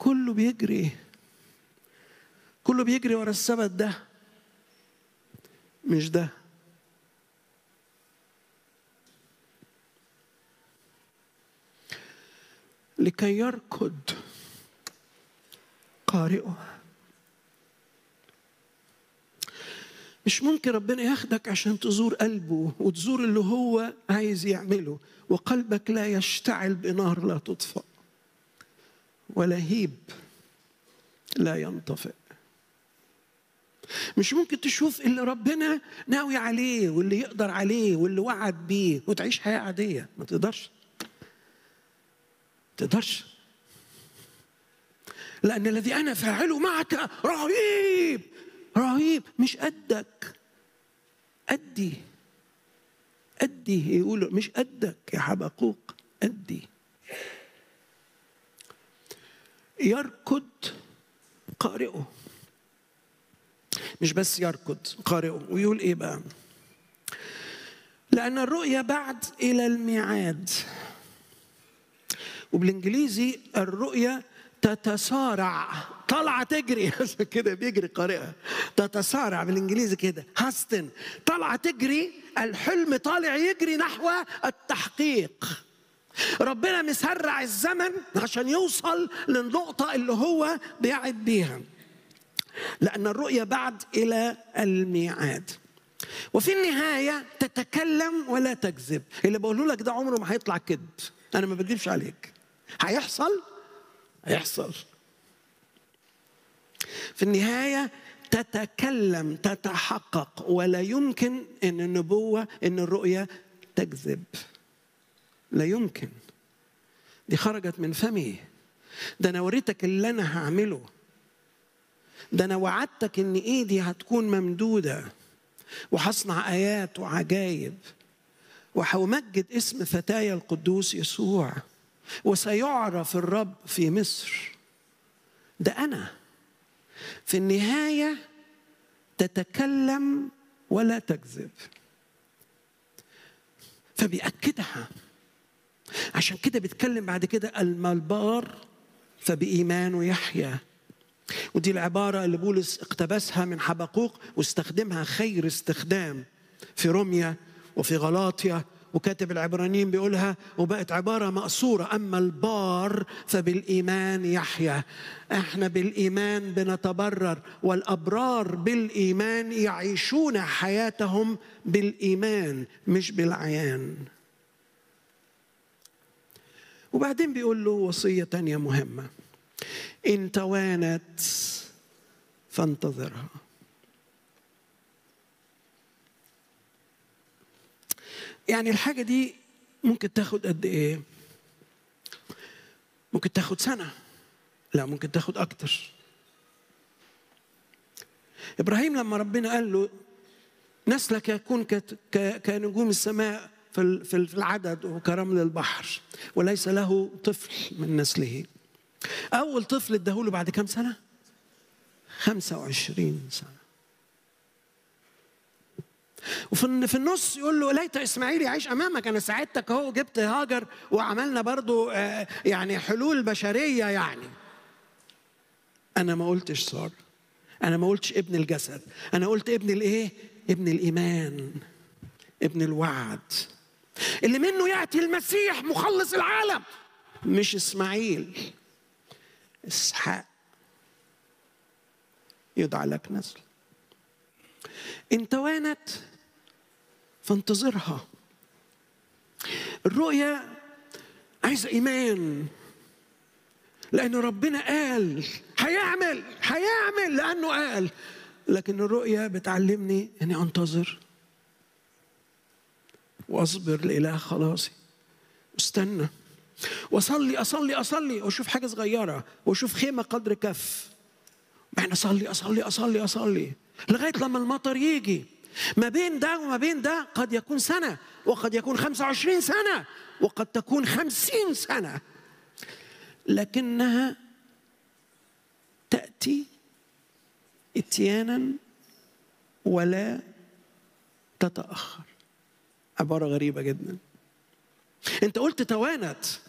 كله بيجري كله بيجري ورا السبت ده مش ده لكي يركض قارئه مش ممكن ربنا ياخدك عشان تزور قلبه وتزور اللي هو عايز يعمله وقلبك لا يشتعل بنار لا تطفأ ولا هيب لا ينطفئ مش ممكن تشوف اللي ربنا ناوي عليه واللي يقدر عليه واللي وعد بيه وتعيش حياة عادية ما تقدرش تقدرش لأن الذي أنا فاعله معك رهيب رهيب مش قدك أدي أدي يقولوا مش قدك يا حبقوق أدي يركض قارئه مش بس يركض قارئه ويقول ايه بقى لأن الرؤية بعد إلى الميعاد وبالإنجليزي الرؤية تتسارع طالعة تجري كده بيجري قارئها تتسارع بالإنجليزي كده هاستن طالعة تجري الحلم طالع يجري نحو التحقيق ربنا مسرع الزمن عشان يوصل للنقطة اللي هو بيعد بيها لأن الرؤية بعد إلى الميعاد وفي النهاية تتكلم ولا تكذب اللي بقوله لك ده عمره ما هيطلع كذب أنا ما بكذبش عليك هيحصل هيحصل في النهاية تتكلم تتحقق ولا يمكن ان النبوة ان الرؤية تكذب لا يمكن دي خرجت من فمي ده انا وريتك اللي انا هعمله ده انا وعدتك ان ايدي هتكون ممدوده وهصنع ايات وعجائب وهمجد اسم فتاي القدوس يسوع وسيعرف الرب في مصر ده انا في النهايه تتكلم ولا تكذب فبيأكدها عشان كده بيتكلم بعد كده المالبار فبإيمانه يحيا ودي العبارة اللي بولس اقتبسها من حبقوق واستخدمها خير استخدام في روميا وفي غلاطيا وكاتب العبرانيين بيقولها وبقت عبارة مأثورة أما البار فبالإيمان يحيا احنا بالإيمان بنتبرر والأبرار بالإيمان يعيشون حياتهم بالإيمان مش بالعيان وبعدين بيقول له وصية تانية مهمة إن توانت فانتظرها يعني الحاجة دي ممكن تاخد قد إيه؟ ممكن تاخد سنة لا ممكن تاخد أكتر إبراهيم لما ربنا قال له نسلك يكون كنجوم السماء في العدد وكرمل البحر وليس له طفل من نسله أول طفل اداهوله بعد كم سنة؟ 25 سنة وفي في النص يقول له ليت اسماعيل يعيش امامك انا ساعدتك اهو جبت هاجر وعملنا برضو يعني حلول بشريه يعني انا ما قلتش صار انا ما قلتش ابن الجسد انا قلت ابن الايه ابن الايمان ابن الوعد اللي منه ياتي المسيح مخلص العالم مش اسماعيل اسحاق يدعى لك نسل ان توانت فانتظرها الرؤيا عايزه ايمان لان ربنا قال هيعمل هيعمل لانه قال لكن الرؤيا بتعلمني اني انتظر واصبر لاله خلاصي واستنى واصلي اصلي اصلي واشوف حاجه صغيره واشوف خيمه قدر كف بعدين اصلي اصلي اصلي اصلي لغايه لما المطر يجي ما بين ده وما بين ده قد يكون سنه وقد يكون 25 سنه وقد تكون 50 سنه لكنها تاتي اتيانا ولا تتاخر عباره غريبه جدا انت قلت توانت